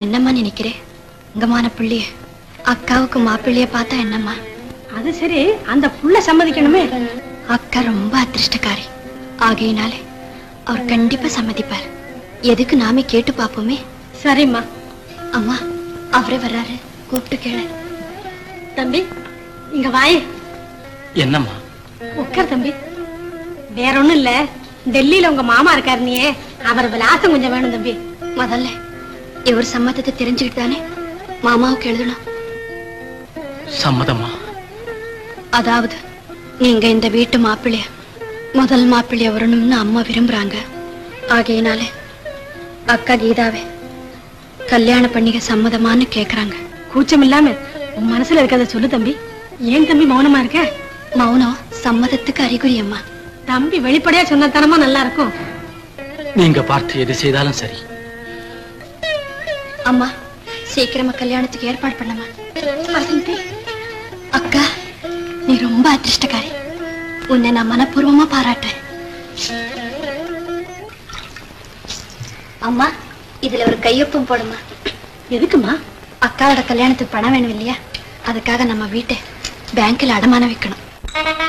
என்னம்மா நினைக்கிறே உங்கமான பிள்ளைய அக்காவுக்கு மாப்பிள்ளைய பார்த்தா என்னம்மா அது சரி அந்த புள்ள சம்மதிக்கணுமே அக்கா ரொம்ப அதிர்ஷ்டக்காரி ஆகையினாலே அவர் கண்டிப்பா சம்மதிப்பார் எதுக்கு நாமே கேட்டு பாப்போமே சரிம்மா அம்மா அவரே வர்றாரு கூப்பிட்டு கேளு தம்பி இங்க வாய் என்னம்மா உட்கார் தம்பி வேற ஒண்ணும் இல்ல டெல்லியில உங்க மாமா இருக்காரு நீ அவர் விலாசம் கொஞ்சம் வேணும் தம்பி முதல்ல இவர் சம்மதத்தை தெரிஞ்சுக்கிட்டு தானே மாமாவுக்கு எழுதணும் சம்மதமா அதாவது நீங்க இந்த வீட்டு மாப்பிள்ளைய முதல் மாப்பிள்ளைய வரணும்னு அம்மா விரும்புறாங்க ஆகையினாலே அக்கா கீதாவே கல்யாண பண்ணிக்க சம்மதமான்னு கேக்குறாங்க கூச்சம் இல்லாம உன் மனசுல இருக்கிறத சொல்லு தம்பி ஏன் தம்பி மௌனமா இருக்க மௌனம் சம்மதத்துக்கு அறிகுறி அம்மா தம்பி வெளிப்படையா சொன்னத்தனமா நல்லா இருக்கும் நீங்க பார்த்து எது செய்தாலும் சரி அம்மா சீக்கிரமா கல்யாணத்துக்கு ஏற்பாடு பண்ணமா வசந்தி அக்கா நீ ரொம்ப அதிர்ஷ்டக்காரி உன்னை நான் மனப்பூர்வமா பாராட்டுறேன் அம்மா இதுல ஒரு கையொப்பம் போடுமா எதுக்குமா அக்காவோட கல்யாணத்துக்கு பணம் வேணும் இல்லையா அதுக்காக நம்ம வீட்டை பேங்க்ல அடமானம் வைக்கணும்